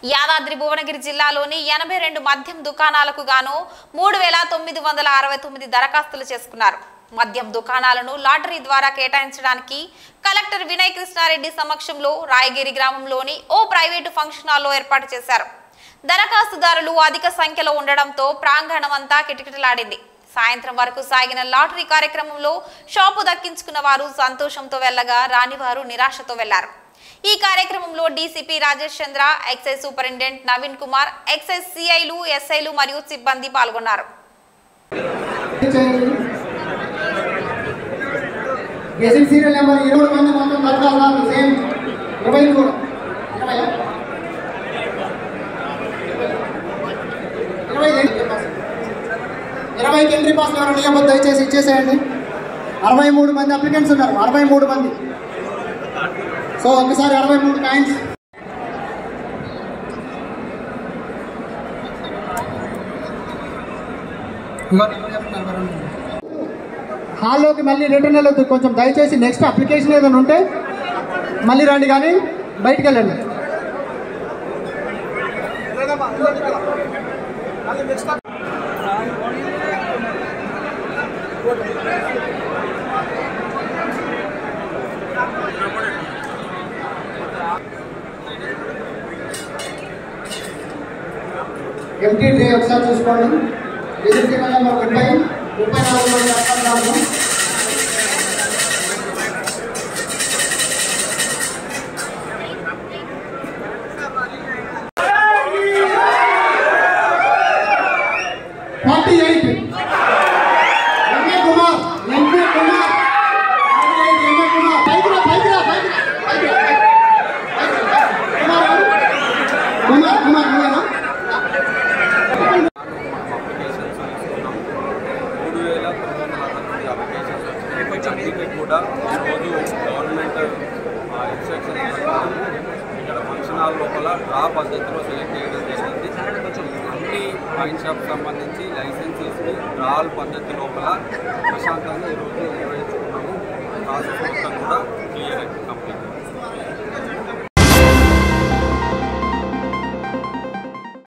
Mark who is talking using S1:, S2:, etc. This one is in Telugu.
S1: యాదాద్రి భువనగిరి జిల్లాలోని ఎనభై రెండు మద్యం దుకాణాలకు గాను మూడు వేల తొమ్మిది వందల అరవై తొమ్మిది దరఖాస్తులు చేసుకున్నారు మద్యం దుకాణాలను లాటరీ ద్వారా కేటాయించడానికి కలెక్టర్ వినయ్ కృష్ణారెడ్డి సమక్షంలో రాయగిరి గ్రామంలోని ఓ ప్రైవేటు ఫంక్షన్ హాల్లో ఏర్పాటు చేశారు దరఖాస్తుదారులు అధిక సంఖ్యలో ఉండడంతో ప్రాంగణం అంతా కిటకిటలాడింది సాయంత్రం వరకు సాగిన లాటరీ కార్యక్రమంలో షాపు దక్కించుకున్న వారు సంతోషంతో వెళ్ళగా రానివారు నిరాశతో వెళ్లారు ఈ కార్యక్రమంలో DCP Rajesh Chandra excise superintendent Naveen Kumar excise సిఐలు ఎస్ఐలు మరియు సిబ్బంది పాల్గొన్నారు
S2: గెసింగ్ సీరియల్ నెంబర్ ఇరవై మంది మొత్తం దరఖాస్తు సేమ్ ఇరవై కూడా ఇరవై ఇరవై ఇరవై ఎంట్రీ పాస్ ఎవరు నియమం దయచేసి ఇచ్చేసేయండి అరవై మూడు మంది అప్లికెంట్స్ ఉన్నారు అరవై మూడు మంది సో ఒకసారి అరవై మూడు కాయిన్స్ హాల్లోకి మళ్ళీ రిటర్న్ వెళ్ళొద్దు కొంచెం దయచేసి నెక్స్ట్ అప్లికేషన్ ఏదైనా ఉంటే మళ్ళీ రండి కానీ బయటికి వెళ్ళండి ఎంటీ డే ఒకసారి చూసుకోండి ఎదుటి నెంబర్ ముప్పై ముప్పై నాలుగు మంది అర్థం forty eight MA Kumar MP Kumar MA Kumar పైకి రా పైకి రా పైకి రా, పైకి రా, పైకి రా. కుమార్ ఎవరు? కుమార్ కుమార్ నువ్వేనా
S3: అప్లికేషన్స్ తీసుకున్నాం మూడు వేల తొమ్మిది వందల అరవై తొమ్మిది అప్లికేషన్స్ వచ్చినాయి అన్నిటికీ కూడా ఈరోజు గవర్నమెంట్ ఇన్స్ట్రక్షన్ ప్రకారం ఇక్కడ ఫంక్షన్ హాల్ లోపల డ్రా పద్ధతిలో సెలెక్ట్ చేయడం జరిగింది అన్ని వైన్ షాప్ సంబంధించి లైసెన్సెస్ని డ్రాల్ పద్ధతి లోపల ప్రశాంతంగా ఈరోజు నిర్వహించడం